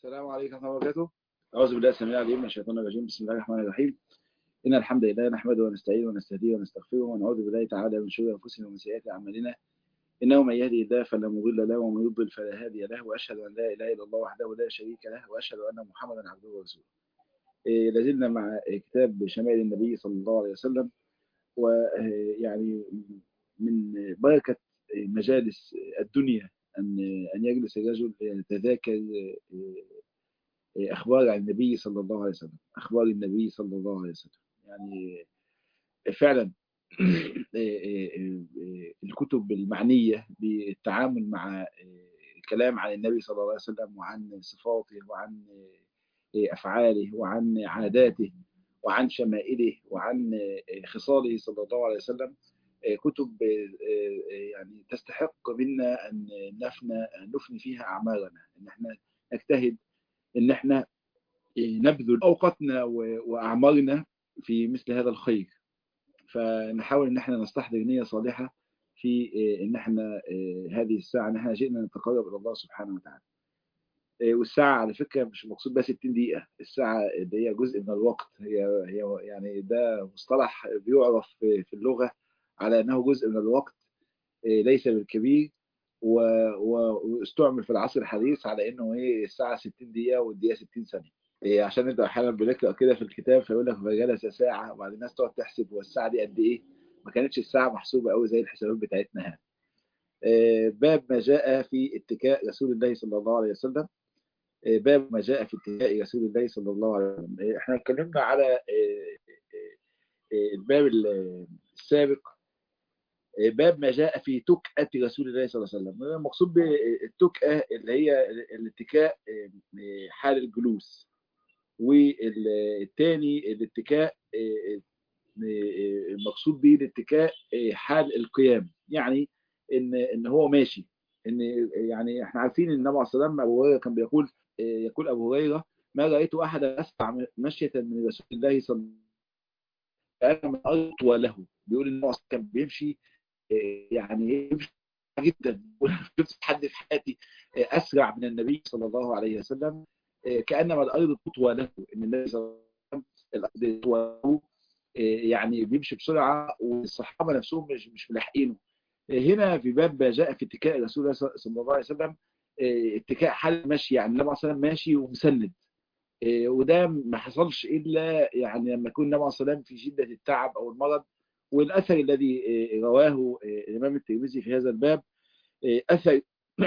السلام عليكم ورحمة الله وبركاته أعوذ بالله السميع العليم من الشيطان الرجيم بسم الله الرحمن الرحيم إن الحمد لله نحمده ونستعينه ونستهديه ونستغفره ونعوذ بالله تعالى من شرور أنفسنا ومن سيئات أعمالنا إنه من يهدي الله فلا مضل له ومن يضلل فلا هادي له وأشهد أن لا إله إلا الله وحده لا شريك له وأشهد أن محمدا عبده ورسوله إيه لازلنا مع كتاب شمائل النبي صلى الله عليه وسلم ويعني من بركة مجالس الدنيا أن أن يجلس الرجل يتذاكر أخبار عن النبي صلى الله عليه وسلم أخبار النبي صلى الله عليه وسلم يعني فعلا الكتب المعنية بالتعامل مع الكلام عن النبي صلى الله عليه وسلم وعن صفاته وعن أفعاله وعن عاداته وعن شمائله وعن خصاله صلى الله عليه وسلم كتب يعني تستحق منا أن نفنى نفني فيها أعمالنا أن احنا نجتهد أن احنا نبذل أوقاتنا وأعمارنا في مثل هذا الخير فنحاول أن احنا نستحضر نية صالحة في أن احنا هذه الساعة أن احنا جئنا نتقرب إلى الله سبحانه وتعالى والساعة على فكرة مش مقصود بها 60 دقيقة الساعة اللي هي جزء من الوقت هي هي يعني ده مصطلح بيعرف في اللغة على أنه جزء من الوقت ليس بالكبير واستعمل في العصر الحديث على أنه ايه الساعة 60 دقيقة والدقيقة 60 ثانية عشان انت احيانا بنقرا كده في الكتاب فيقول لك فجلس ساعة وبعد الناس تقعد تحسب هو الساعة دي قد ايه ما كانتش الساعة محسوبة قوي زي الحسابات بتاعتنا هنا باب ما جاء في اتكاء رسول الله صلى الله عليه وسلم باب ما جاء في اتكاء رسول الله صلى الله عليه وسلم احنا اتكلمنا على الباب السابق باب ما جاء في تكأة رسول الله صلى الله عليه وسلم المقصود بالتكأة اللي هي الاتكاء حال الجلوس والثاني الاتكاء المقصود به الاتكاء حال القيام يعني ان ان هو ماشي ان يعني احنا عارفين ان النبي عليه الصلاه والسلام ابو هريره كان بيقول يقول ابو هريره ما رايت احدا اسرع مشيه من رسول الله صلى الله عليه وسلم اطول له بيقول ان هو كان بيمشي يعني يمشي جدا شفت حد في حياتي اسرع من النبي صلى الله عليه وسلم كانما الارض تطوى له ان النبي صلى الله عليه وسلم الارض تطوى له يعني بيمشي بسرعه والصحابه نفسهم مش مش ملاحقينه هنا في باب جاء في اتكاء رسول الله صلى الله عليه وسلم اتكاء حال المشي يعني النبي صلى الله عليه وسلم ماشي ومسند وده ما حصلش الا يعني لما يكون النبي صلى الله عليه وسلم في شده التعب او المرض والاثر الذي رواه الامام الترمذي في هذا الباب اثر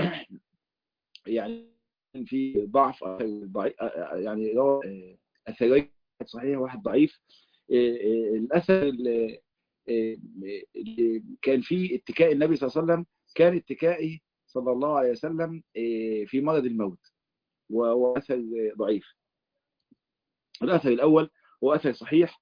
يعني في ضعف ضعيف يعني روى اثرين صحيح واحد ضعيف الاثر اللي كان فيه اتكاء النبي صلى الله عليه وسلم كان اتكائي صلى الله عليه وسلم في مرض الموت وهو اثر ضعيف الاثر الاول هو اثر صحيح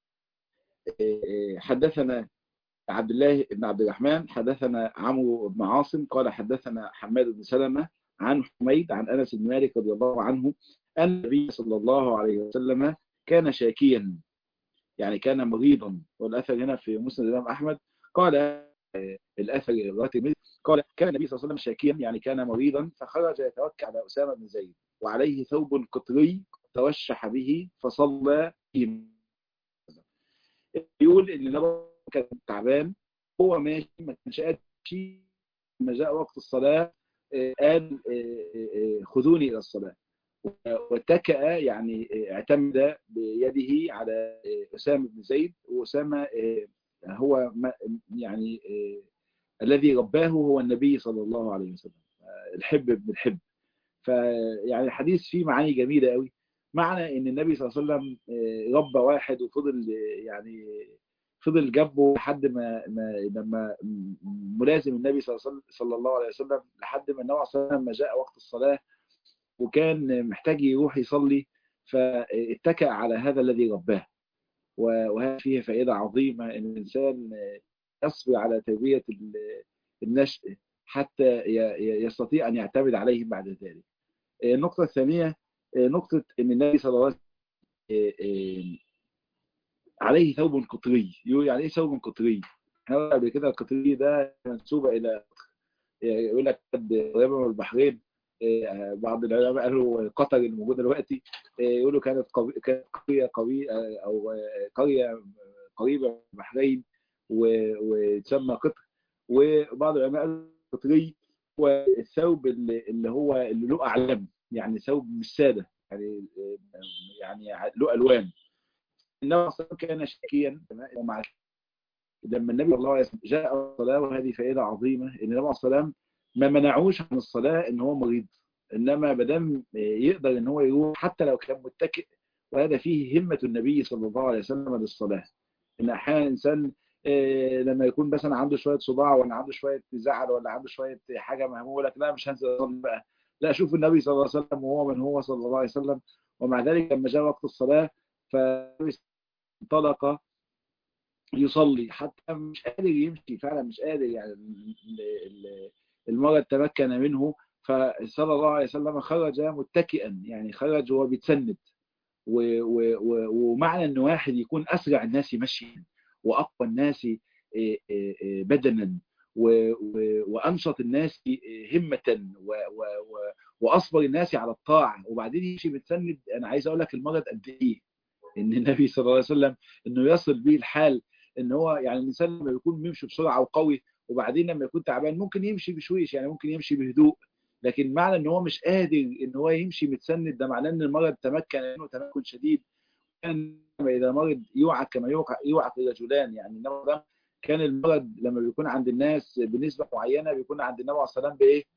حدثنا عبد الله بن عبد الرحمن حدثنا عمرو بن عاصم قال حدثنا حماد بن سلمة عن حميد عن أنس بن مالك رضي الله عنه أن النبي صلى الله عليه وسلم كان شاكيا يعني كان مريضا والأثر هنا في مسند الإمام أحمد قال الأثر الراتب قال كان النبي صلى الله عليه وسلم شاكيا يعني كان مريضا فخرج يتوكل على أسامة بن زيد وعليه ثوب قطري توشح به فصلى يقول ان النبي كان تعبان هو ماشي ما كانش قادر يمشي لما جاء وقت الصلاه قال خذوني الى الصلاه واتكأ يعني اعتمد بيده على اسامه بن زيد واسامه هو يعني الذي رباه هو النبي صلى الله عليه وسلم الحب ابن الحب فيعني الحديث فيه معاني جميله قوي معنى ان النبي صلى الله عليه وسلم ربى واحد وفضل يعني فضل جنبه لحد ما, ما لما ملازم النبي صلى الله عليه وسلم لحد ما النبي صلى الله عليه وسلم جاء وقت الصلاة وكان محتاج يروح يصلي فاتكأ على هذا الذي رباه وهذا فيه فائدة عظيمة ان الإنسان يصبر على تربية النشء حتى يستطيع أن يعتمد عليهم بعد ذلك النقطة الثانية نقطة ان النبي صلى الله عليه وسلم عليه ثوب قطري يقول يعني ايه ثوب قطري احنا قبل كده القطري ده منسوبة الى يقول لك قريبة من البحرين بعض العلماء قالوا قطر الموجوده دلوقتي يقولوا كانت كانت قريه قويه او قريه قريبه من البحرين وتسمى قطر وبعض العلماء قالوا قطري هو الثوب اللي هو اللي له اعلام يعني ثوب مش ساده يعني يعني له الوان النبي صلى الله عليه وسلم كان شاكيا ومع لما النبي صلى الله عليه وسلم جاء الصلاه وهذه فائده عظيمه ان النبي صلى الله عليه وسلم ما منعوش عن الصلاه ان هو مريض انما ما دام يقدر ان هو يروح حتى لو كان متكئ وهذا فيه همه النبي صلى الله عليه وسلم للصلاه ان احيانا الانسان لما يكون مثلا عنده شويه صداع ولا عنده شويه زعل ولا عنده شويه حاجه مهموله لا مش هنزل اصلي بقى لا شوف النبي صلى الله عليه وسلم وهو من هو صلى الله عليه وسلم ومع ذلك لما جاء وقت الصلاه فانطلق يصلي حتى مش قادر يمشي فعلا مش قادر يعني المرض تمكن منه فصلى الله عليه وسلم خرج متكئا يعني خرج وهو بيتسند ومعنى ان واحد يكون اسرع الناس مشيا واقوى الناس بدنا وانشط الناس همه واصبر الناس على الطاعه وبعدين يمشي متسند انا عايز اقول لك المرض قد ايه ان النبي صلى الله عليه وسلم انه يصل به الحال ان هو يعني الانسان لما يكون بيمشي بسرعه وقوي وبعدين لما يكون تعبان ممكن يمشي بشويش يعني ممكن يمشي بهدوء لكن معنى ان هو مش قادر ان هو يمشي متسند ده معناه ان المرض تمكن منه تمكن شديد كان اذا مرض يوعك كما يوعك يوعك الرجلان يعني النبي كان المرض لما بيكون عند الناس بنسبه معينه بيكون عند النبي عليه الصلاه والسلام بايه؟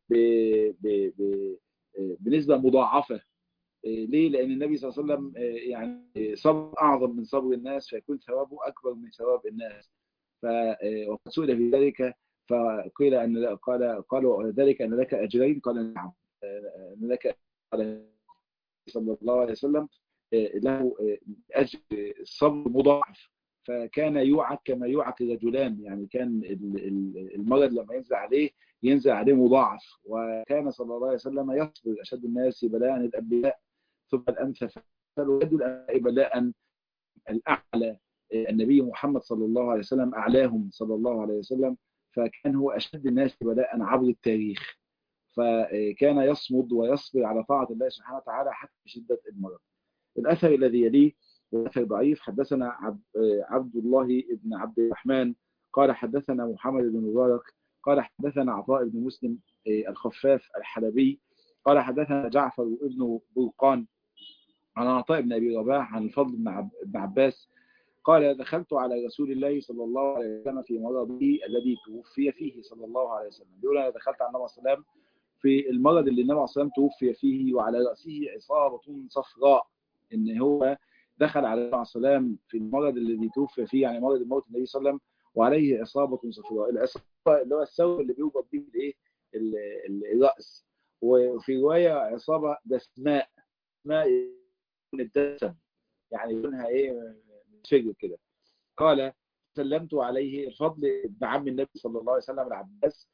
بنسبه مضاعفه ليه؟ لأن النبي صلى الله عليه وسلم يعني صبر أعظم من صبر الناس فيكون ثوابه أكبر من ثواب الناس وقد سئل في ذلك فقيل أن قال قالوا ذلك أن لك أجرين قال نعم أن لك قال صلى الله عليه وسلم له أجر الصبر مضاعف فكان يوعك كما يوعك الرجلان يعني كان المرض لما ينزل عليه ينزل عليه مضاعف وكان صلى الله عليه وسلم يصبر أشد الناس بلاء الأنبياء ثم الأمثل ويد الأنبياء بلاء الأعلى النبي محمد صلى الله عليه وسلم أعلاهم صلى الله عليه وسلم فكان هو أشد الناس بلاء عبر التاريخ فكان يصمد ويصبر على طاعة الله سبحانه وتعالى حتى شدة المرض الأثر الذي يليه أثر ضعيف حدثنا عبد الله بن عبد الرحمن قال حدثنا محمد بن مبارك قال حدثنا عطاء بن مسلم الخفاف الحلبي قال حدثنا جعفر بن برقان عن عطاء بن أبي رباح عن الفضل بن عباس قال دخلت على رسول الله صلى الله عليه وسلم في مرضه الذي توفي فيه صلى الله عليه وسلم بيقول أنا دخلت على النبي صلى الله عليه وسلم في المرض اللي النبي صلى الله عليه وسلم توفي فيه وعلى رأسه عصابة صفراء إن هو دخل على النبي صلى الله عليه وسلم في المرض الذي توفي فيه يعني مرض الموت النبي صلى الله عليه وسلم وعليه عصابة صفراء العصابة اللي هو الثوب اللي بيوجد به الايه الرأس وفي رواية عصابة دسماء ماء الدسم يعني لونها ايه متفجر كده قال سلمت عليه الفضل ابن عم النبي صلى الله عليه وسلم العباس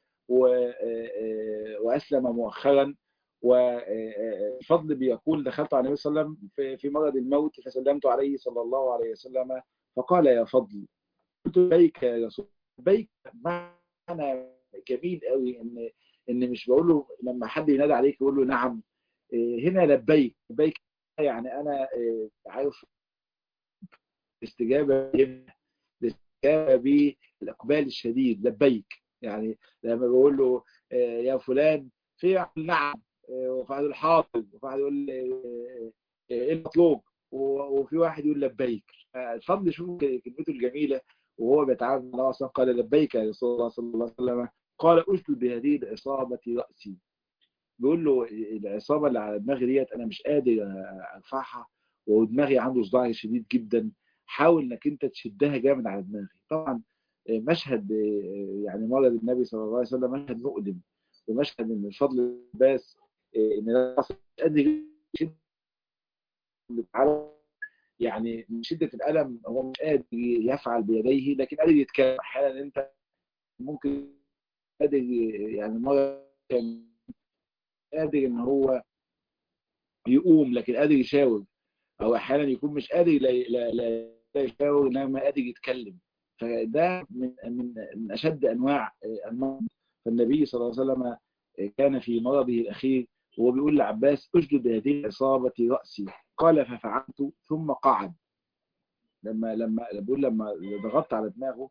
وأسلم مؤخرا والفضل بيقول دخلت على النبي صلى الله عليه وسلم في مرض الموت فسلمت عليه صلى الله عليه وسلم فقال يا فضل قلت بيك يا رسول بيك معنى جميل قوي ان ان مش بقول له لما حد ينادي عليك يقول له نعم هنا لبيك لبيك يعني انا عارف استجابه الاستجابه بالاقبال الشديد لبيك يعني لما بقول له يا فلان في نعم وفي الحاضر وفي واحد يقول ايه المطلوب وفي واحد يقول لبيك الفضل شوف كلمته الجميله وهو بيتعامل مع الله اصلا قال لبيك يا رسول الله صلى الله عليه وسلم قال اشدد بهذه العصابه راسي بيقول له العصابه اللي على دماغي ديت انا مش قادر ارفعها ودماغي عنده صداع شديد جدا حاول انك انت تشدها جامد على دماغي طبعا مشهد يعني مرض النبي صلى الله عليه وسلم مشهد مؤلم ومشهد من الفضل بس ان مش قادر يعني من شدة الألم هو مش قادر يفعل بيديه لكن قادر يتكلم أحيانا أنت ممكن قادر يعني مرة كان قادر إن هو يقوم لكن قادر يشاور أو أحيانا يكون مش قادر لا, لا, لا يشاور إنما قادر يتكلم فده من من من أشد أنواع المرض فالنبي صلى الله عليه وسلم كان في مرضه الأخير وهو بيقول لعباس اسجد هذه العصابة رأسي قال ففعلت ثم قعد لما لما بقول لما ضغطت على دماغه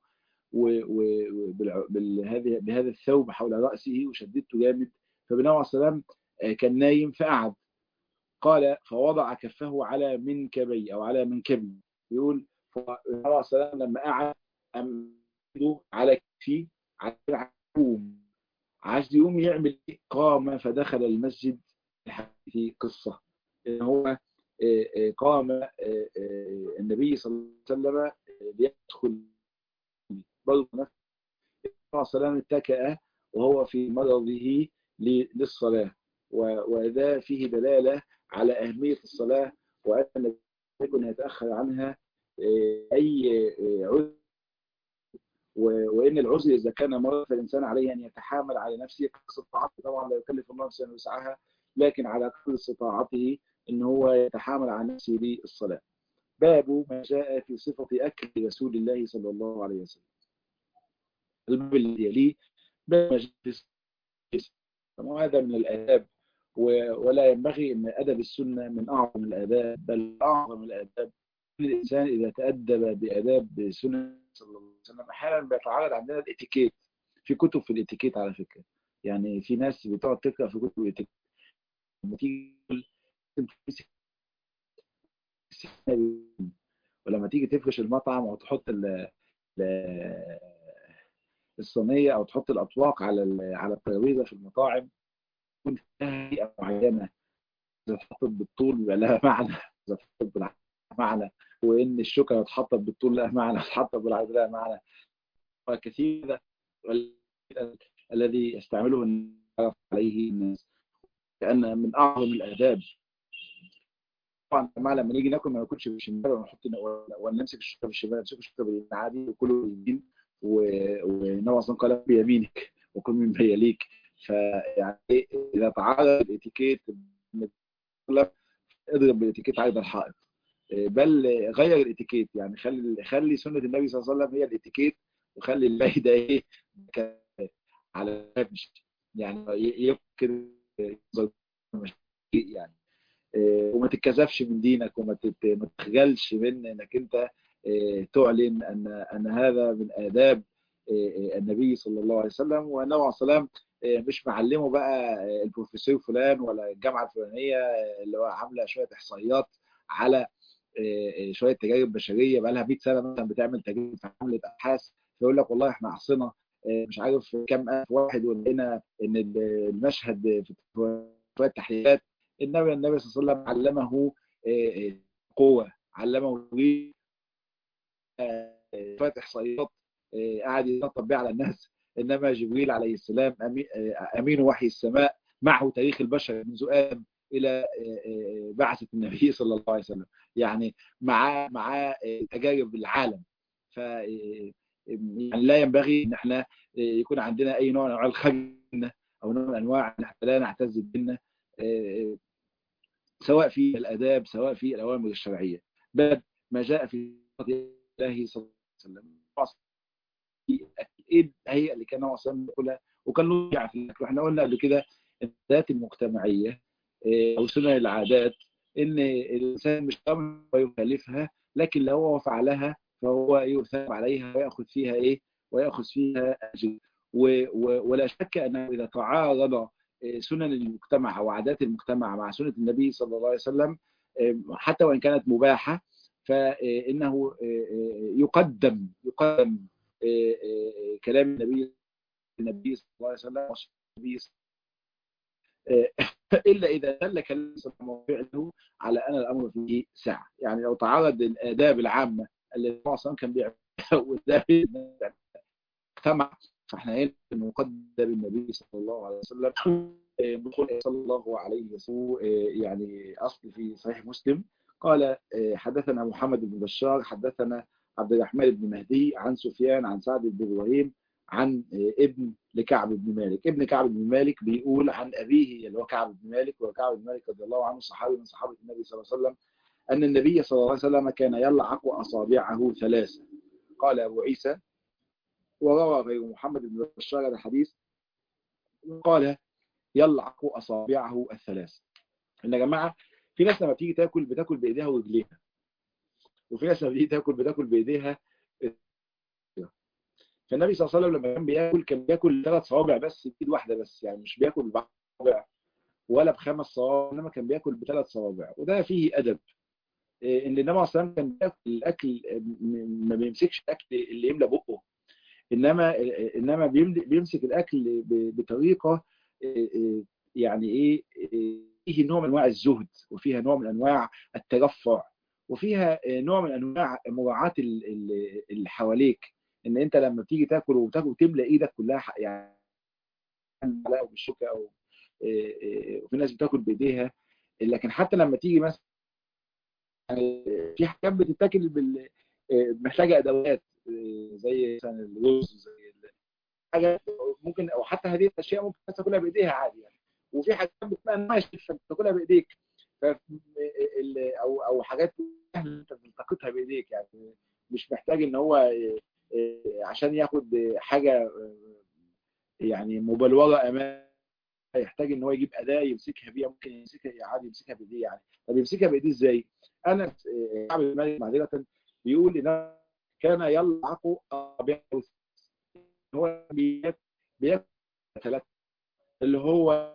وبهذا بهذا الثوب حول رأسه وشددته جامد فالنبي عليه السلام كان نايم فقعد قال فوضع كفه على منكبي أو على منكبي يقول فالنبي عليه السلام لما قعد أمده على كفي على العقوم عايز يقوم يعمل قام فدخل المسجد في قصة إن هو قام النبي صلى الله عليه وسلم ليدخل برضه نفسه عليه وسلم اتكأ وهو في مرضه للصلاة وذا فيه دلالة على أهمية الصلاة وأن يكون يتأخر عنها أي عذر وإن العذر إذا كان مرض فالإنسان عليه أن يتحامل على نفسه استطاعته طبعا لا يكلف الله نفسا وسعها لكن على قدر استطاعته إن هو يتحامل على نفسه للصلاة باب ما جاء في صفة أكل رسول الله صلى الله عليه وسلم الباب الذي يليه باب ما جاء في وهذا من الآداب ولا ينبغي أن أدب السنة من أعظم الآداب بل أعظم الآداب الإنسان إذا تأدب بآداب سنة صلى الله عليه وسلم أحيانا بيتعرض عندنا الاتيكيت في كتب في الاتيكيت على فكرة يعني في ناس بتقعد تقرأ في كتب الاتيكيت لما تيجي ولما تيجي تفرش المطعم او تحط الصينيه او تحط الاطواق على على الترابيزه في المطاعم تكون فيها هيئه معينه اذا اتحطت بالطول بيبقى لها معنى اذا اتحطت بالعرض معنى وان الشوكه لو اتحطت بالطول لها معنى اتحطت بالعرض لها معنى وكثير الذي يستعمله الناس عليه الناس لان من اعظم الاداب طبعا جماعه لما نيجي ناكل ما ناكلش بالشمال ولا نحط ولا نمسك الشوكه بالشمال نمسك الشوكه باليمين عادي وكله باليمين والنبي اصلا قال بيمينك وكل من بيليك فيعني اذا تعارض الاتيكيت اضرب بالاتيكيت عرض الحائط بل غير الاتيكيت يعني خلي خلي سنه النبي صلى الله عليه وسلم هي الاتيكيت وخلي الباقي ده ايه على مش يعني يمكن يعني وما تتكسفش من دينك وما ما تخجلش من انك انت تعلن ان ان هذا من آداب النبي صلى الله عليه وسلم والنبي عليه السلام مش معلمه بقى البروفيسور فلان ولا الجامعه الفلانيه اللي هو عامله شويه احصائيات على شويه تجارب بشريه بقى لها 100 سنه مثلا بتعمل تجارب في عملت ابحاث فيقول لك والله احنا عصينا مش عارف كام الف واحد ولقينا ان المشهد في التحليلات النبي النبي صلى الله عليه وسلم علمه قوه علمه شويه احصائيات قعد يطبق بيها على الناس انما جبريل عليه السلام امين وحي السماء معه تاريخ البشر منذ ادم الى بعثه النبي صلى الله عليه وسلم يعني مع مع تجارب العالم ف يعني لا ينبغي ان احنا يكون عندنا اي نوع من انواع الخجل او نوع من انواع ان احنا لا نعتز بديننا سواء في الاداب سواء في الاوامر الشرعيه باب ما جاء في الله صلى الله عليه وسلم ايه الهيئه اللي كان وصل يقولها وكان له يعني في الاكل واحنا قلنا قبل كده الذات المجتمعيه او سنن العادات ان الانسان مش امر ويخالفها لكن لو هو فعلها فهو يثاب عليها وياخذ فيها ايه وياخذ فيها اجر ولا شك انه اذا تعارض سنن المجتمع او عادات المجتمع مع سنه النبي صلى الله عليه وسلم حتى وان كانت مباحه فانه يقدم يقدم كلام النبي النبي صلى الله عليه وسلم والنبي الا اذا دل كلام صلى الله عليه وسلم على ان الامر فيه سعه يعني لو تعرض الاداب العامه اللي النبي صلى الله عليه وسلم كان بيعملها اجتمع فاحنا هنا نقدم النبي صلى الله عليه وسلم صلى الله عليه وسلم يعني اصل في صحيح مسلم قال حدثنا محمد بن بشار حدثنا عبد الرحمن بن مهدي عن سفيان عن سعد بن ابراهيم عن ابن لكعب بن مالك ابن كعب بن مالك بيقول عن ابيه اللي هو كعب بن مالك وكعب بن مالك رضي الله عنه صحابي من صحابه النبي صلى الله عليه وسلم ان النبي صلى الله عليه وسلم كان يلعق اصابعه ثلاثه قال ابو عيسى وروى غير محمد بن بشار الحديث قال يلعق اصابعه الثلاث ان يا جماعه في ناس لما بتيجي تاكل بتاكل بايديها ورجليها وفي ناس لما بتيجي تاكل بتاكل بايديها فالنبي صلى الله عليه وسلم لما كان بياكل كان بياكل ثلاث صوابع بس بايد واحده بس يعني مش بياكل بصوابع ولا بخمس صوابع انما كان بياكل بثلاث صوابع وده فيه ادب ان النبي صلى الله عليه وسلم كان بياكل الاكل ما بيمسكش الاكل اللي يملى بقه انما انما بيمسك الاكل بطريقه يعني ايه فيه نوع من انواع الزهد وفيها نوع من انواع الترفع وفيها نوع من انواع مراعاه اللي حواليك ان انت لما بتيجي تاكل وتاكل وتملى ايدك كلها يعني او بالشوكه او وفي ناس بتاكل بايديها لكن حتى لما تيجي مثلا يعني في حاجات بتتاكل بال محتاجه ادوات زي مثلا الرز زي حاجه ممكن او حتى هذه الاشياء ممكن الناس تاكلها بايديها عادي يعني وفي حاجات بتبقى ناشفه تاكلها بايديك او او حاجات انت بتلتقطها بايديك يعني مش محتاج ان هو عشان ياخد حاجه يعني مبلوره امام يحتاج ان هو يجيب اداه يمسكها بيها ممكن يمسكها عادي يمسكها بايديه يعني طب يمسكها بايديه ازاي؟ انا عبد الملك معذره بيقول ان كان يلعق اصابعه هو بياكل ثلاثه اللي هو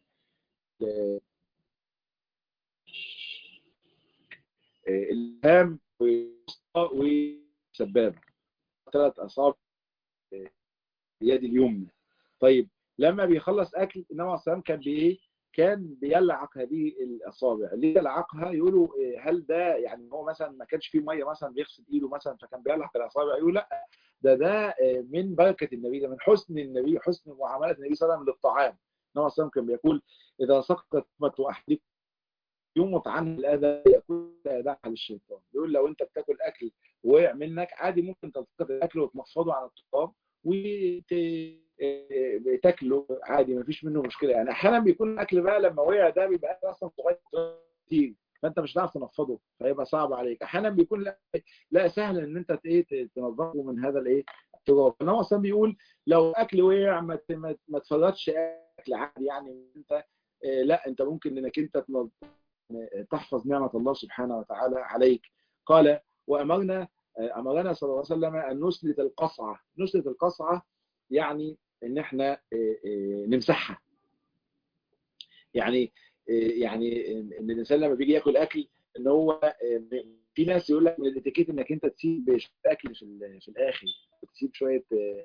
الهام والسبابه ثلاث اصابع اليد اليمنى طيب لما بيخلص اكل النبي عليه الصلاه كان بايه كان بيلعق هذه الاصابع ليه يلعقها يقولوا هل ده يعني هو مثلا ما كانش فيه ميه مثلا بيغسل ايده مثلا فكان بيلعق الاصابع يقول لا ده ده من بركه النبي ده من حسن النبي حسن معامله النبي صلى الله عليه وسلم للطعام النبي صلى الله عليه وسلم كان بيقول اذا سقطت لقمه احدكم يمط عنه الاذى يكون داعي للشيطان يقول لو انت بتاكل اكل وقع منك عادي ممكن تلتقط الاكل وتمفضه على التراب وتاكله عادي ما فيش منه مشكله يعني احيانا بيكون الاكل بقى لما وقع ده بيبقى اصلا صغير كتير فانت مش هتعرف تنفضه فيبقى صعب عليك احيانا بيكون لا, لا سهل ان انت ايه تنظفه من هذا الايه التراب فهو اصلا بيقول لو اكل وقع ما ما تفرطش اكل عادي يعني انت لا انت ممكن انك انت تحفظ نعمه الله سبحانه وتعالى عليك قال وامرنا امرنا صلى الله عليه وسلم ان نسلت القصعه نسلت القصعه يعني ان احنا نمسحها يعني يعني ان الانسان لما بيجي ياكل اكل ان هو في ناس يقول لك من الاتيكيت انك انت تسيب اكل في في الاخر تسيب شويه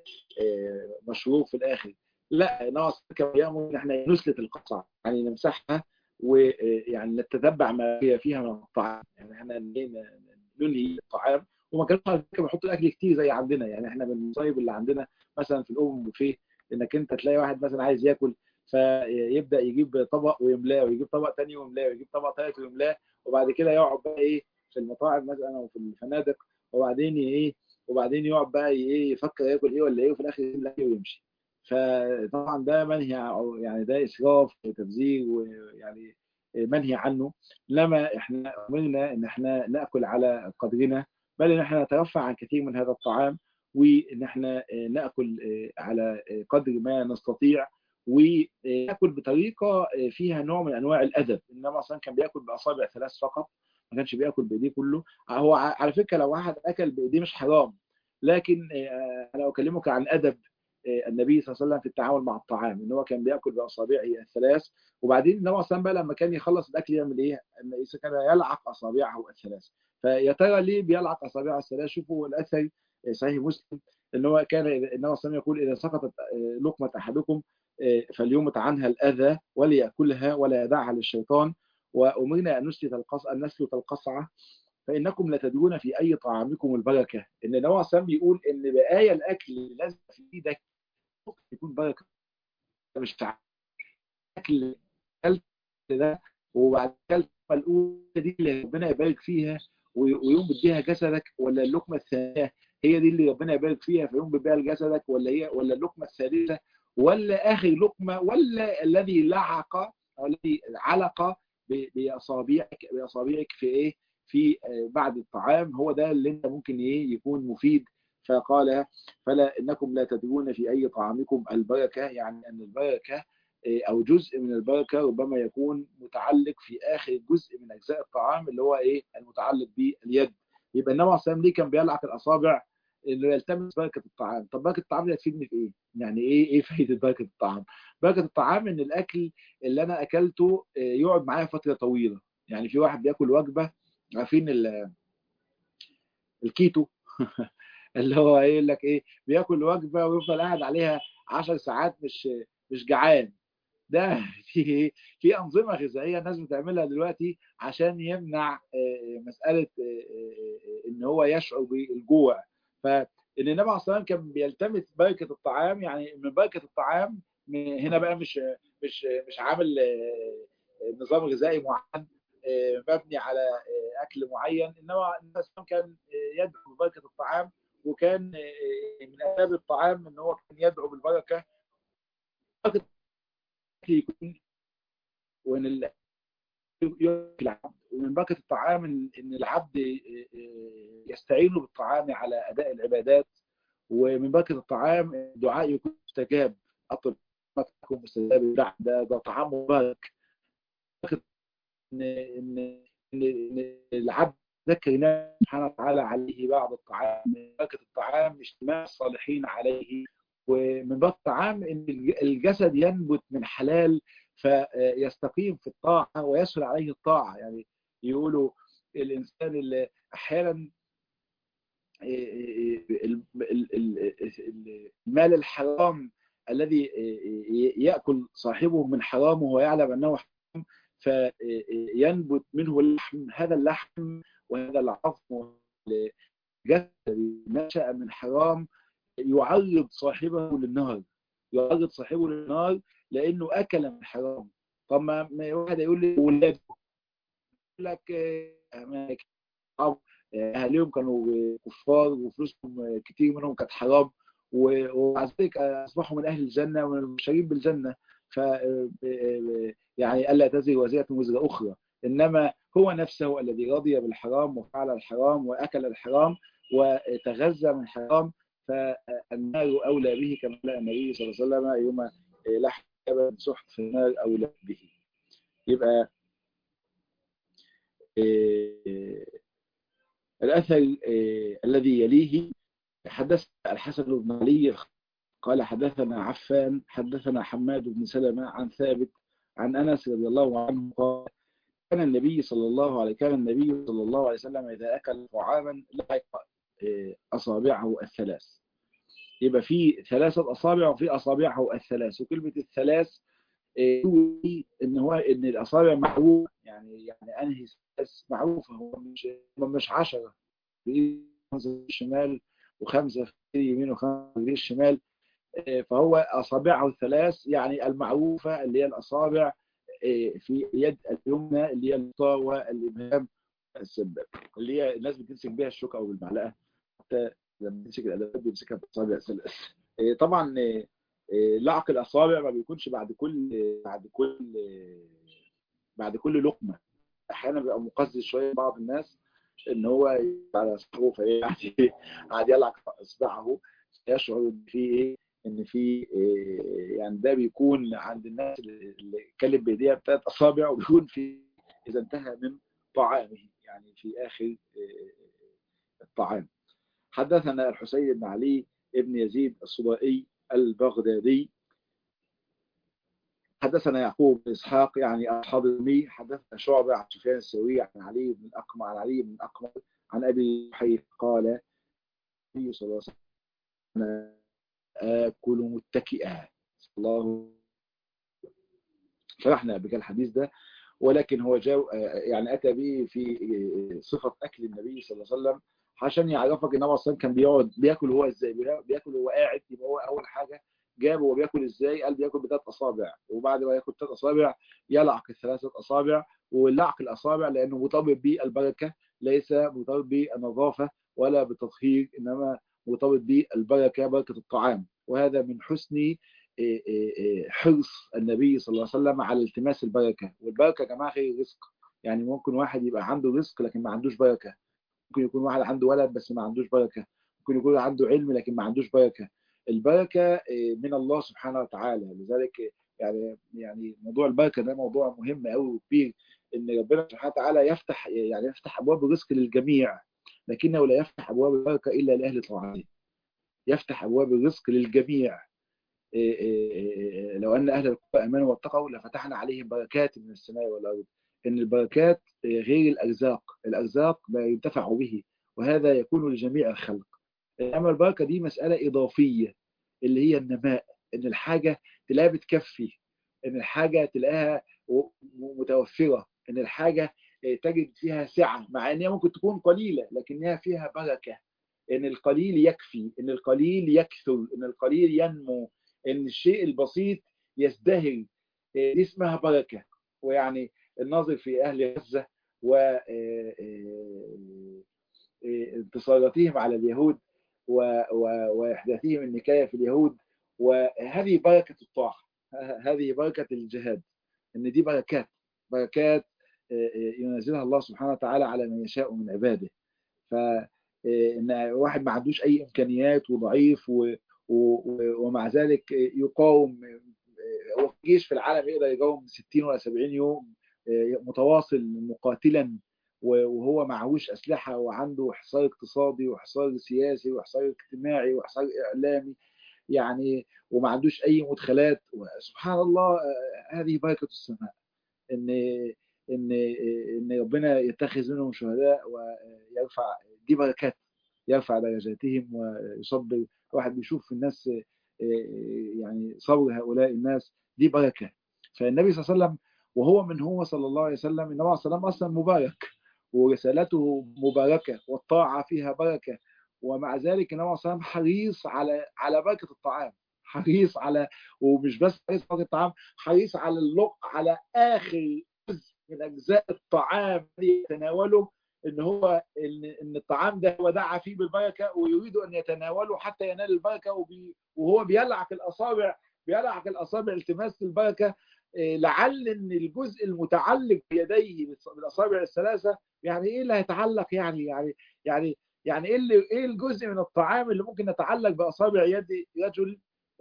مشروب في الاخر لا ناقص كما يامر ان احنا نسلت القصعه يعني نمسحها ويعني نتتبع ما هي فيها من الطعام يعني احنا ننهي الطعام وما كانش على فكره بيحطوا الاكل كتير زي عندنا يعني احنا من المصايب اللي عندنا مثلا في الام بوفيه انك انت تلاقي واحد مثلا عايز ياكل فيبدا يجيب طبق ويملاه ويجيب طبق ثاني ويملاه ويجيب طبق ثالث ويملاه وبعد كده يقعد بقى ايه في المطاعم مثلا او في الفنادق وبعدين ايه وبعدين يقعد بقى ايه يفكر ياكل ايه ولا ايه وفي الاخر يملى ويمشي فطبعا ده منهي يعني ده اسراف وتبذير ويعني منهي عنه لما احنا امرنا ان احنا ناكل على قدرنا بل ان احنا نترفع عن كثير من هذا الطعام وان احنا ناكل على قدر ما نستطيع وناكل بطريقه فيها نوع من انواع الادب انما اصلا كان بياكل باصابع ثلاث فقط ما كانش بياكل بايديه كله هو على فكره لو واحد اكل بايديه مش حرام لكن انا اكلمك عن ادب النبي صلى الله عليه وسلم في التعامل مع الطعام ان هو كان بياكل باصابعه الثلاث وبعدين النبي صلى بقى لما كان يخلص الاكل يعمل ايه؟ كان يلعق اصابعه الثلاث فيا ترى ليه بيلعق اصابعه الثلاث؟ شوفوا الاثر صحيح مسلم ان هو كان النبي صلى الله عليه وسلم يقول اذا سقطت لقمه احدكم فليمت عنها الاذى وليأكلها ولا يدعها للشيطان وامرنا ان نسلت القصعه ان نسلت القصعه فانكم لتدرون في اي طعامكم البركه ان النبي صلى الله عليه وسلم بيقول ان بقايا الاكل اللي لازم في ايدك ممكن يكون بركه مش اكل ده وبعد كده الاولى دي اللي ربنا يبارك فيها ويوم بديها جسدك ولا اللقمه الثانيه هي دي اللي ربنا يبارك فيها فيوم بديها لجسدك ولا هي ولا اللقمه الثالثه ولا اخر لقمه ولا الذي لعق او الذي علق باصابعك باصابعك في ايه في بعد الطعام هو ده اللي انت ممكن ايه يكون مفيد فقال فلا انكم لا تدرون في اي طعامكم البركه يعني ان البركه او جزء من البركه ربما يكون متعلق في اخر جزء من اجزاء الطعام اللي هو ايه المتعلق باليد يبقى النبي عليه الصلاه والسلام ليه كان بيلعق الاصابع انه يلتمس بركه الطعام طب بركه الطعام دي هتفيدني في ايه يعني ايه ايه فايده بركه الطعام بركه الطعام ان الاكل اللي انا اكلته يقعد معايا فتره طويله يعني في واحد بياكل وجبه عارفين الكيتو اللي هو يقول لك ايه بياكل وجبه ويفضل قاعد عليها 10 ساعات مش مش جعان ده في في انظمه غذائيه الناس بتعملها دلوقتي عشان يمنع مساله ان هو يشعر بالجوع فان النبي عليه الصلاه والسلام كان بيلتمس بركه الطعام يعني من بركه الطعام هنا بقى مش مش مش عامل نظام غذائي معين مبني على اكل معين انما النبي عليه الصلاه كان يدعو ببركه الطعام وكان من اسباب الطعام ان هو كان يدعو بالبركه يكون وان العبد ومن بركه الطعام ان العبد يستعين بالطعام على اداء العبادات ومن بركه الطعام الدعاء يكون مستجاب اطلب ما تكون مستجاب ده ده, ده طعام مبارك ان ان ان العبد ذكر الله سبحانه وتعالى عليه بعض الطعام من بركه الطعام اجتماع الصالحين عليه ومن بركه الطعام ان الجسد ينبت من حلال فيستقيم في الطاعه ويسهل عليه الطاعه يعني يقولوا الانسان اللي احيانا المال الحرام الذي ياكل صاحبه من حرامه ويعلم انه حرام فينبت منه اللحم هذا اللحم وهذا العظم الجسد نشأ من حرام يعرض صاحبه للنار يعرض صاحبه للنار لانه اكل من حرام طب ما واحد يقول لي ولاده يقول لك اهاليهم كانوا كفار وفلوسهم كتير منهم كانت حرام ومع ذلك اصبحوا من اهل الجنه ومن المبشرين بالجنه ف يعني الا تزر وزيره وزر اخرى انما هو نفسه الذي رضي بالحرام وفعل الحرام واكل الحرام وتغذى من حرام فالنار اولى به كما قال النبي صلى الله عليه وسلم يوم لحم جبل سحت في النار اولى به يبقى الاثر الذي يليه حدث الحسن بن علي قال حدثنا عفان حدثنا حماد بن سلمة عن ثابت عن أنس رضي الله عنه قال كان النبي صلى الله عليه كان النبي صلى الله عليه وسلم إذا أكل طعاما لحق أصابعه الثلاث يبقى في ثلاثة أصابع وفي أصابعه الثلاث وكلمة الثلاث إن هو إن الأصابع معروفة يعني يعني أنهي ثلاث معروفة هو مش مش عشرة في الشمال وخمسة في اليمين وخمسة في الشمال فهو أصابعه الثلاث يعني المعروفة اللي هي الأصابع في يد اليمنى اللي هي الوسطى والإبهام السباب اللي هي الناس بتمسك بيها الشوكة أو بالمعلقة حتى لما تمسك الأدوات بيمسكها بالأصابع الثلاث طبعا لعق الأصابع ما بيكونش بعد كل بعد كل بعد كل لقمة أحيانا بيبقى مقزز شوية بعض الناس ان هو على صاحبه قاعد يلعق اصبعه يشعر ان في ايه ان في إيه يعني ده بيكون عند الناس اللي اتكلم بايديها بثلاث اصابع وبيكون في اذا انتهى من طعامه يعني في اخر إيه الطعام حدثنا الحسين بن علي ابن يزيد الصبائي البغدادي حدثنا يعقوب بن اسحاق يعني اصحاب المي حدثنا شعبه عن سفيان الثوري عن علي بن الاقمع عن علي بن الاقمع عن ابي حيث قال النبي صلى الله عليه وسلم اكل متكئا الله شرحنا قبل الحديث ده ولكن هو جاء يعني اتى به في صفه اكل النبي صلى الله عليه وسلم عشان يعرفك ان هو اصلا كان بيقعد بياكل هو ازاي بياكل وهو قاعد يبقى هو اول حاجه جابه وبياكل ازاي قال بياكل بثلاث اصابع وبعد ما ياكل ثلاث اصابع يلعق الثلاثه اصابع ولعق الاصابع لانه مرتبط بالبركه ليس مرتبط بالنظافه ولا بالتطهير انما مرتبط بالبركه بركه الطعام وهذا من حسن حرص النبي صلى الله عليه وسلم على التماس البركه والبركه يا جماعه غير رزق يعني ممكن واحد يبقى عنده رزق لكن ما عندوش بركه ممكن يكون واحد عنده ولد بس ما عندوش بركه ممكن يكون عنده علم لكن ما عندوش بركه البركة من الله سبحانه وتعالى لذلك يعني يعني موضوع البركه ده موضوع مهم قوي وكبير ان ربنا سبحانه وتعالى يفتح يعني يفتح ابواب الرزق للجميع لكنه لا يفتح ابواب البركه الا لاهل طاعته يفتح ابواب الرزق للجميع لو ان اهل القرى امنوا واتقوا لفتحنا عليهم بركات من السماء والارض ان البركات غير الارزاق الارزاق ما ينتفع به وهذا يكون لجميع الخلق اما البركه دي مساله اضافيه اللي هي النماء ان الحاجه تلاقيها بتكفي ان الحاجه تلاقيها متوفره ان الحاجه تجد فيها سعه مع ان هي ممكن تكون قليله لكنها فيها بركه ان القليل يكفي ان القليل يكثر ان القليل ينمو ان الشيء البسيط يزدهر دي اسمها بركه ويعني الناظر في اهل غزه و انتصاراتهم على اليهود واحداثهم النكايه في اليهود وهذه بركه الطاعه هذه بركه الجهاد ان دي بركات بركات ينزلها الله سبحانه وتعالى على من يشاء من عباده فان واحد ما عندوش اي امكانيات وضعيف و ومع ذلك يقاوم جيش في العالم يقدر يقاوم 60 ولا 70 يوم متواصل مقاتلا وهو معهوش أسلحة وعنده حصار اقتصادي وحصار سياسي وحصار اجتماعي وحصار إعلامي يعني وما عندوش أي مدخلات سبحان الله هذه بركة السماء إن إن إن ربنا يتخذ منهم شهداء ويرفع دي بركات يرفع درجاتهم ويصبر واحد بيشوف في الناس يعني صبر هؤلاء الناس دي بركة فالنبي صلى الله عليه وسلم وهو من هو صلى الله عليه وسلم النبي صلى الله عليه وسلم أصلا مبارك ورسالته مباركة والطاعة فيها بركة ومع ذلك النبي صلى الله عليه وسلم حريص على على بركة الطعام حريص على ومش بس حريص على بركة الطعام حريص على اللق على آخر جزء من أجزاء الطعام يتناوله ان هو ان ان الطعام ده هو دعا فيه بالبركه ويريد ان يتناوله حتى ينال البركه وبي وهو بيلعق الاصابع بيلعق الاصابع التماس البركه لعل ان الجزء المتعلق بيديه بالاصابع الثلاثه يعني ايه اللي هيتعلق يعني يعني يعني يعني ايه اللي ايه الجزء من الطعام اللي ممكن يتعلق باصابع يد رجل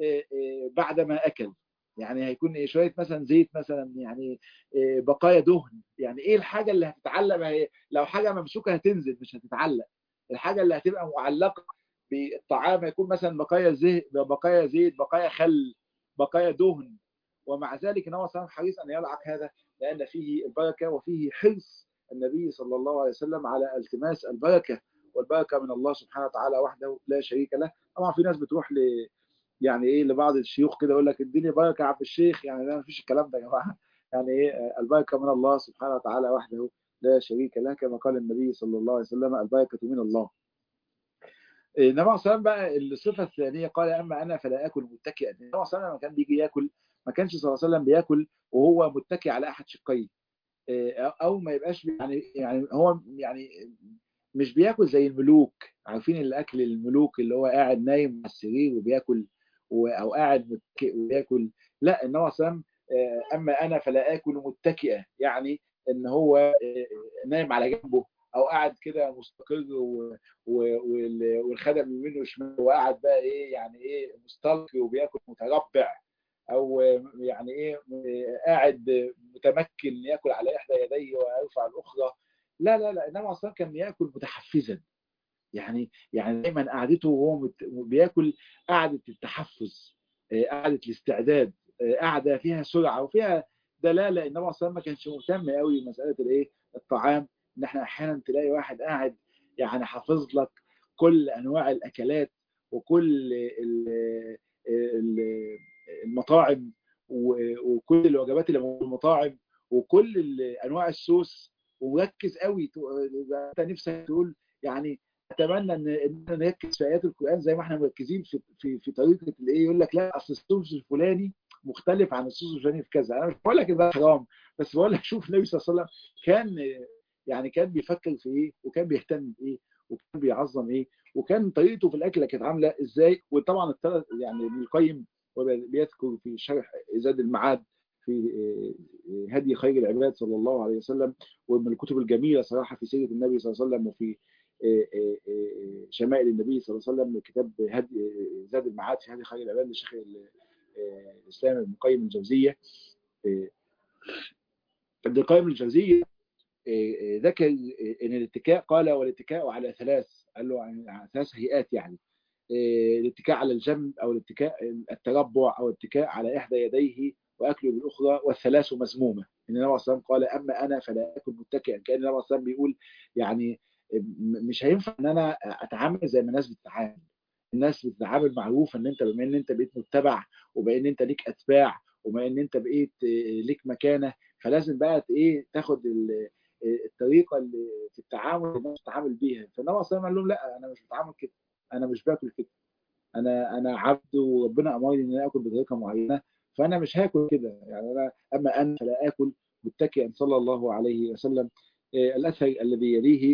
بعدما اكل يعني هيكون إيه شويه مثلا زيت مثلا يعني إيه بقايا دهن يعني ايه الحاجه اللي هتتعلق هي لو حاجه ممسوكه هتنزل مش هتتعلق الحاجه اللي هتبقى معلقه بالطعام هيكون مثلا بقايا زيت بقايا زيت بقايا خل بقايا دهن ومع ذلك النبي صلى الله عليه وسلم حريص ان يلعق هذا لان فيه البركه وفيه حرص النبي صلى الله عليه وسلم على التماس البركه والبركه من الله سبحانه وتعالى وحده لا شريك له طبعا في ناس بتروح ل يعني ايه لبعض الشيوخ كده يقول لك اديني بركه يا عم الشيخ يعني لا مفيش الكلام ده يا جماعه يعني ايه البركه من الله سبحانه وتعالى وحده لا شريك له كما قال النبي صلى الله عليه وسلم البركه من الله النبي صلى الله عليه وسلم بقى الصفه الثانيه قال اما انا فلا اكل متكئا النبي صلى الله عليه وسلم لما كان بيجي ياكل ما كانش صلى الله عليه وسلم بياكل وهو متكئ على احد شقيه او ما يبقاش يعني يعني هو يعني مش بياكل زي الملوك عارفين الاكل الملوك اللي هو قاعد نايم على السرير وبياكل او قاعد متكئ وياكل لا النبي صلى الله عليه وسلم اما انا فلا اكل متكئا يعني ان هو نايم على جنبه او قاعد كده مستقر والخدم يمينه وشماله وقاعد بقى ايه يعني ايه مستلقي وبياكل متربع او يعني ايه قاعد متمكن ياكل على احدى يديه ويرفع الاخرى لا لا لا النبي اصلا كان ياكل متحفزا يعني يعني دايما قعدته وهو بياكل قعده التحفز قعده الاستعداد قعده فيها سرعه وفيها دلاله النبي اصلا ما كانش مهتم قوي بمساله الايه الطعام ان احنا احيانا تلاقي واحد قاعد يعني حافظ لك كل انواع الاكلات وكل المطاعم وكل الوجبات اللي موجوده في المطاعم وكل انواع السوس وركز قوي انت نفسك تقول يعني اتمنى ان نركز في ايات القران زي ما احنا مركزين في في, في طريقه الايه يقول لك لا اصل السوس الفلاني مختلف عن السوس الفلاني في كذا انا مش بقول لك ده حرام بس بقول لك شوف النبي صلى الله عليه وسلم كان يعني كان بيفكر في ايه وكان بيهتم بايه وكان بيعظم ايه وكان طريقته في الاكل كانت عامله ازاي وطبعا الثلاث يعني ابن القيم بيذكر في شرح زاد المعاد في هدي خير العباد صلى الله عليه وسلم ومن الكتب الجميله صراحه في سيره النبي صلى الله عليه وسلم وفي شمائل النبي صلى الله عليه وسلم كتاب هدي زاد المعاد في هدي خير العباد للشيخ الاسلام ابن القيم الجوزيه ابن القيم الجوزيه ذكر ان الاتكاء قال والاتكاء على ثلاث قال له عن ثلاث هيئات يعني الاتكاء على الجنب او الاتكاء التربع او الاتكاء على احدى يديه واكله بالاخرى والثلاث مذمومه ان النبي صلى الله عليه وسلم قال اما انا فلا اكل متكئا كان النبي صلى الله عليه وسلم بيقول يعني مش هينفع ان انا اتعامل زي ما الناس بتتعامل الناس بتتعامل معروف ان انت بما ان انت بقيت متبع وبما ان انت ليك اتباع وبما ان انت بقيت ليك مكانه فلازم بقى ايه تاخد الطريقه اللي في التعامل اللي الناس بتتعامل بيها فالنبي صلى الله عليه وسلم قال لهم لا انا مش بتعامل كده انا مش باكل كده انا انا عبد وربنا امرني ان انا اكل بطريقه معينه فانا مش هاكل كده يعني انا اما انا فلا اكل متكئا صلى الله عليه وسلم الاثر الذي يليه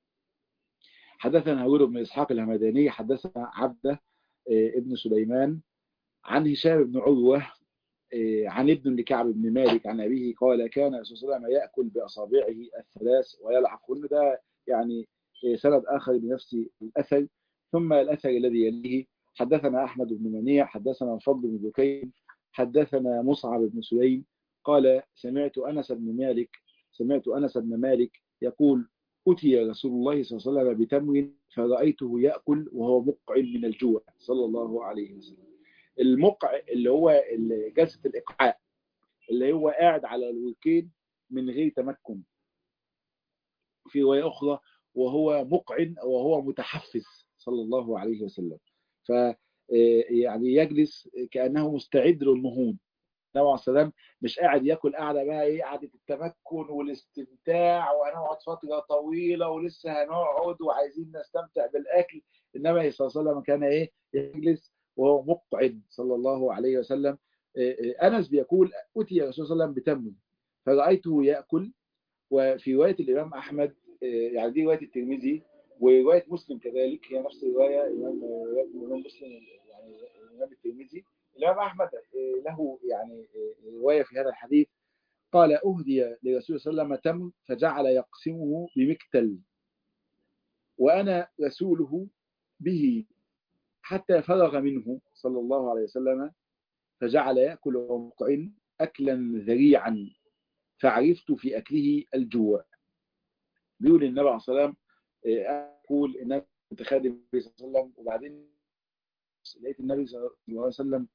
حدثنا هارون بن اسحاق الهمداني حدثنا عبده ابن سليمان عن هشام بن عروه عن ابن لكعب بن مالك عن أبيه قال كان الرسول صلى الله عليه وسلم يأكل بأصابعه الثلاث ويلعق كل ده يعني سند آخر بنفس الأثر ثم الأثر الذي يليه حدثنا أحمد بن منيع حدثنا الفضل بن بكير حدثنا مصعب بن سليم قال سمعت أنس بن مالك سمعت أنس بن مالك يقول أتي رسول الله صلى الله عليه وسلم بتمر فرأيته يأكل وهو مقع من الجوع صلى الله عليه وسلم المقع اللي هو جلسة الإقعاء اللي هو قاعد على الوركين من غير تمكن في رواية أخرى وهو مقع وهو متحفز صلى الله عليه وسلم ف يعني يجلس كأنه مستعد للنهوض النبي عليه السلام مش قاعد ياكل قاعده بقى ايه قعده التمكن والاستمتاع وهنقعد فتره طويله ولسه هنقعد وعايزين نستمتع بالاكل النبي صلى الله عليه وسلم كان ايه يجلس وهو مقعد صلى الله عليه وسلم أنس بيقول أتي الرسول صلى الله عليه وسلم بتمر فرأيته يأكل وفي رواية الإمام أحمد يعني دي رواية الترمذي ورواية مسلم كذلك هي نفس الرواية الإمام الإمام مسلم يعني الإمام الترمذي الإمام أحمد له يعني رواية في هذا الحديث قال أهدي لرسول صلى الله عليه وسلم تمر فجعل يقسمه بمكتل وأنا رسوله به حتى فرغ منه صلى الله عليه وسلم فجعل يأكل ومقع أكلا ذريعا فعرفت في أكله الجوع بيقول النبي عليه الصلاة والسلام أقول إن أنا كنت خادم النبي صلى الله عليه وسلم وبعدين لقيت النبي صلى الله عليه وسلم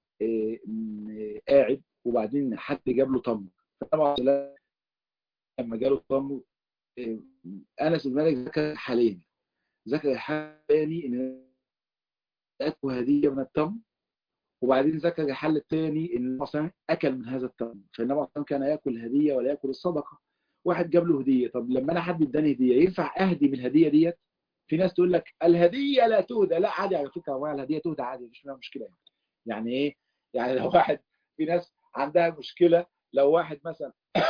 قاعد وبعدين حد جاب له تمر فالنبي عليه الصلاة والسلام لما جاله تمر أنس بن مالك ذكر حالين ذكر الحال الثاني إن أكل هدية من التمر وبعدين ذكر الحل الثاني ان مثلا اكل من هذا التمر فالنبي مثلا كان ياكل هديه ولا ياكل الصدقه واحد جاب له هديه طب لما انا حد اداني هديه ينفع اهدي من الهديه ديت في ناس تقول لك الهديه لا تهدى لا عادي على فكره هو الهديه تهدى عادي مش فيها مشكله يعني. يعني ايه يعني لو واحد في ناس عندها مشكله لو واحد مثلا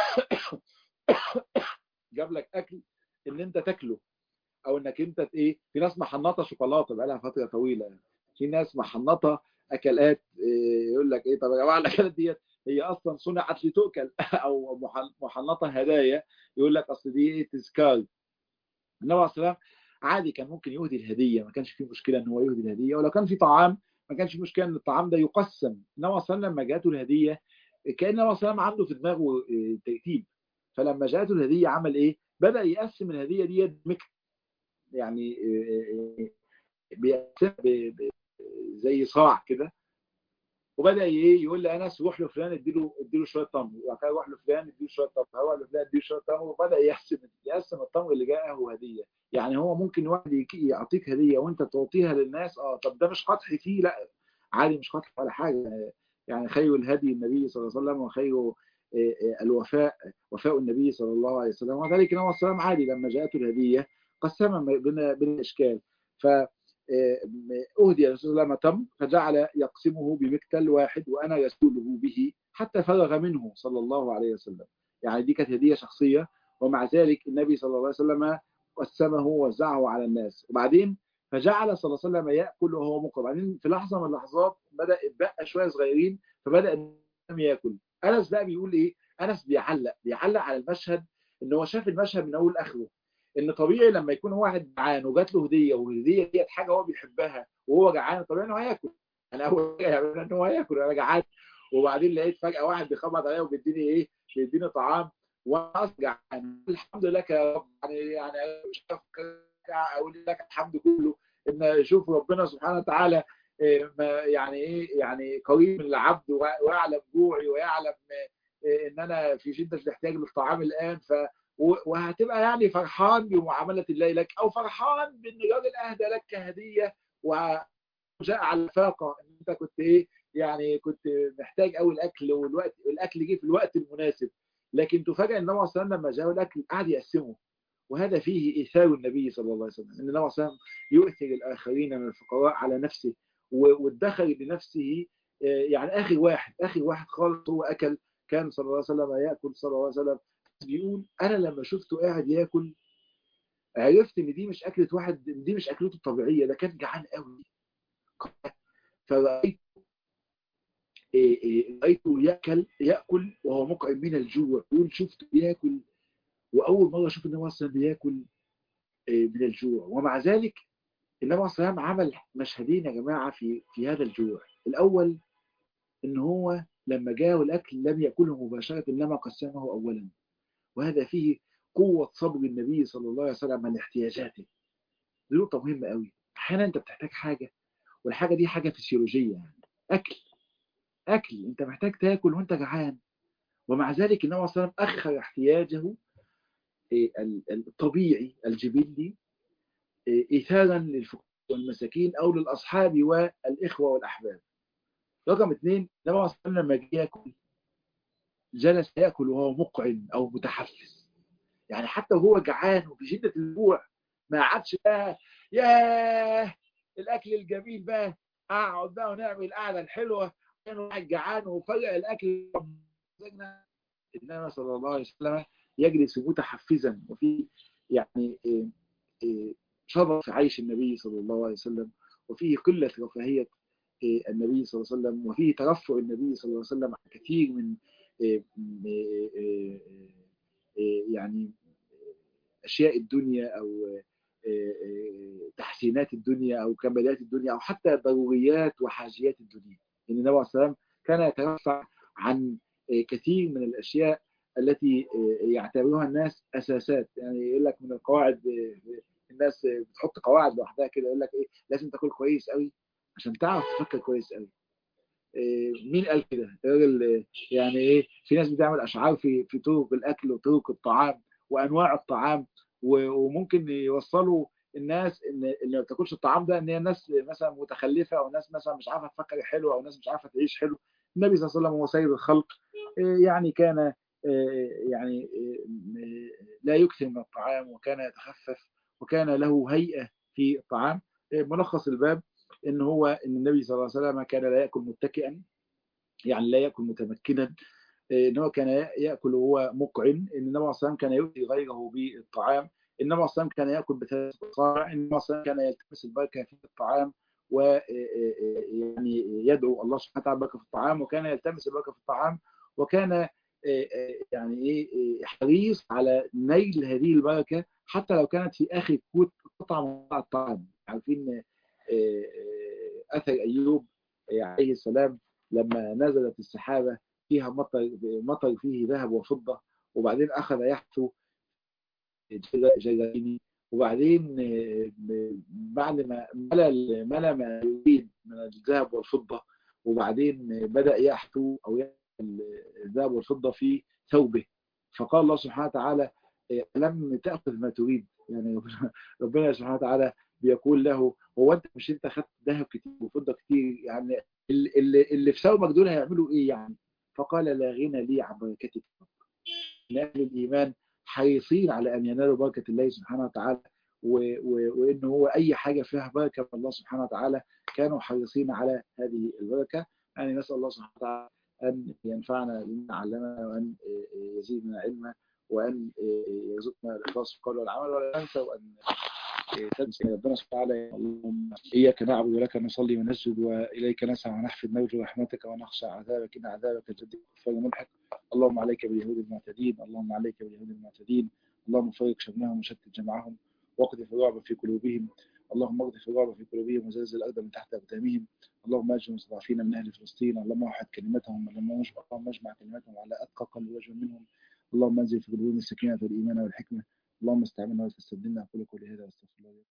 جاب لك اكل ان انت تاكله او انك انت ايه في ناس محنطه شوكولاته بقى لها فتره طويله في ناس محنطه اكلات يقول لك ايه طب يا جماعه الاكلات ديت هي اصلا صنعت لتؤكل او محنطه هدايا يقول لك اصل دي ايه تذكار النبي عليه الصلاه عادي كان ممكن يهدي الهديه ما كانش فيه مشكله ان هو يهدي الهديه ولو كان في طعام ما كانش مشكله ان الطعام ده يقسم النبي عليه الصلاه لما جاته الهديه كان النبي عليه الصلاه عنده في دماغه ترتيب فلما جاءته الهديه عمل ايه بدا يقسم الهديه ديت ميكس يعني بيقسم زي صاع كده وبدا ايه يقول لانس روح لفلان اديله اديله شويه تمر وبعد كده روح لفلان اديله شويه تمر روح لفلان اديله شويه تمر وبدا يقسم يقسم التمر اللي جاءه هديه يعني هو ممكن واحد يعطيك هديه وانت تعطيها للناس اه طب ده مش قطع فيه لا عادي مش قطع ولا حاجه يعني خير الهدي النبي صلى الله عليه وسلم وخير الوفاء وفاء النبي صلى الله عليه وسلم وذلك النبي صلى الله عليه وسلم عادي لما جاءته الهديه قسمها بين بين الاشكال ف أهدي رسول الله ما تم فجعل يقسمه بمكتل واحد وأنا رسوله به حتى فرغ منه صلى الله عليه وسلم يعني دي كانت هدية شخصية ومع ذلك النبي صلى الله عليه وسلم قسمه ووزعه على الناس وبعدين فجعل صلى الله عليه وسلم يأكل وهو مقر بعدين في لحظة من اللحظات بدأ بقى شوية صغيرين فبدأ النبي يأكل أنس بقى بيقول إيه أنس بيعلق بيعلق على المشهد إن هو شاف المشهد من أول لآخره ان طبيعي لما يكون واحد جعان وجات له هديه والهديه ديت حاجه هو بيحبها وهو جعان طبيعي انه هياكل انا اول حاجه يعملها ان هو ياكل انا جعان وبعدين لقيت فجاه واحد بيخبط عليا وبيديني ايه بيديني طعام وانا اصلا جعان الحمد لك يا رب يعني يعني مش اقول لك الحمد كله ان شوف ربنا سبحانه وتعالى يعني ايه يعني قريب من العبد ويعلم جوعي ويعلم ان انا في شده الاحتياج للطعام الان ف وهتبقى يعني فرحان بمعامله الله لك او فرحان بان الراجل اهدى لك هديه وجاء على الفاقه ان انت كنت ايه يعني كنت محتاج قوي الاكل والوقت الاكل جه في الوقت المناسب لكن تفاجئ ان النبي صلى الله عليه وسلم لما جاء الاكل قعد يقسمه وهذا فيه ايثار النبي صلى الله عليه وسلم ان النبي صلى الله عليه وسلم يؤثر الاخرين من الفقراء على نفسه وادخر لنفسه يعني اخر واحد اخر واحد خالص هو اكل كان صلى الله عليه وسلم ياكل صلى الله عليه وسلم بيقول انا لما شفته قاعد ياكل عرفت ان دي مش اكله واحد دي مش اكلته الطبيعيه ده كان جعان قوي فرأيت رأيته يأكل يأكل وهو مقعد من الجوع يقول شفته بياكل وأول مرة أشوف النبي صلى الله عليه وسلم بياكل من الجوع ومع ذلك النبي صلى الله عليه وسلم عمل مشهدين يا جماعة في في هذا الجوع الأول إن هو لما جاءه الأكل لم يأكله مباشرة إنما قسمه أولا وهذا فيه قوة صبر النبي صلى الله عليه وسلم عن احتياجاته دي نقطة مهمة قوي أحيانا أنت بتحتاج حاجة والحاجة دي حاجة فسيولوجية يعني أكل أكل أنت محتاج تاكل وأنت جعان ومع ذلك النبي صلى الله عليه وسلم أخر احتياجه الطبيعي الجبلي إيثارا للفقراء والمساكين أو للأصحاب والإخوة والأحباب رقم اثنين النبي صلى الله عليه وسلم لما جه ياكل جلس ياكل وهو مقعن او متحفز يعني حتى وهو جعان وفي شده الجوع ما قعدش بقى ياه الاكل الجميل بقى اقعد بقى ونعمل القعده الحلوه كان واحد جعان وفجأ الاكل انما صلى الله عليه وسلم يجلس متحفزا وفي يعني شرف عيش النبي صلى الله عليه وسلم وفيه قله رفاهيه النبي صلى الله عليه وسلم وفيه ترفع النبي صلى الله عليه وسلم عن كثير من يعني أشياء الدنيا أو تحسينات الدنيا أو كمالات الدنيا أو حتى ضروريات وحاجيات الدنيا إن النبي عليه السلام كان يترفع عن كثير من الأشياء التي يعتبرها الناس أساسات يعني يقول لك من القواعد الناس بتحط قواعد لوحدها كده يقول لك إيه لازم تاكل كويس قوي عشان تعرف تفكر كويس قوي مين قال كده الراجل يعني ايه في ناس بتعمل اشعار في في طرق الاكل وطرق الطعام وانواع الطعام وممكن يوصلوا الناس ان اللي ما بتاكلش الطعام ده ان هي ناس مثلا متخلفه او ناس مثلا مش عارفه تفكر حلو او ناس مش عارفه تعيش حلو النبي صلى الله عليه وسلم هو سيد الخلق يعني كان يعني لا يكثر من الطعام وكان يتخفف وكان له هيئه في الطعام ملخص الباب ان هو ان النبي صلى الله عليه وسلم كان لا ياكل متكئا يعني لا ياكل متمكنا ان هو كان ياكل وهو مقعن ان النبي صلى الله عليه وسلم كان يؤذي غيره بالطعام النبي صلى الله عليه وسلم كان ياكل بثلاث صاع النبي صلى الله عليه وسلم كان يلتمس البركه في الطعام ويعني يدعو الله سبحانه وتعالى البركه في الطعام وكان يلتمس البركه في الطعام وكان يعني ايه حريص على نيل هذه البركه حتى لو كانت في اخر كوت قطعه من الطعام عارفين اثر ايوب عليه السلام لما نزلت السحابه فيها مطر مطر فيه ذهب وفضه وبعدين اخذ يحثو جراني وبعدين بعد ما ملا ملا ما يريد من الذهب والفضه وبعدين بدا يحثو او الذهب والفضه في ثوبه فقال الله سبحانه وتعالى لم تاخذ ما تريد يعني ربنا سبحانه وتعالى بيقول له هو انت مش انت خدت ذهب كتير وفضه كتير يعني اللي, اللي في ثوبك دول هيعملوا ايه يعني فقال لا غنى لي عن بركتك ان اهل الايمان حريصين على ان ينالوا بركه الله سبحانه وتعالى وان هو اي حاجه فيها بركه من الله سبحانه وتعالى كانوا حريصين على هذه البركه يعني نسال الله سبحانه وتعالى ان ينفعنا بما علمنا وان يزيدنا علما وان يرزقنا الاخلاص في القول والعمل ولا ننسى وان تنسى ربنا سبحانه وتعالى اللهم إياك نعبد ولك نصلي ونسجد وإليك نسعى ونحفظ نرجو رحمتك ونخشى عذابك إن عذابك جد غفار ملحق اللهم عليك باليهود المعتدين اللهم عليك باليهود المعتدين اللهم فرق شملهم وشتت جمعهم واقذف الرعب في قلوبهم اللهم اغفر في الرعب في قلوبهم وزلزل الارض من تحت اقدامهم اللهم اجعل المستضعفين من اهل فلسطين اللهم وحد كلمتهم اللهم اجمع كلمتهم على اتقى قلب رجل منهم اللهم انزل في قلوبهم السكينه والايمان والحكمه اللهم استعملنا وتستبدلنا اقول قولي هذا واستغفر الله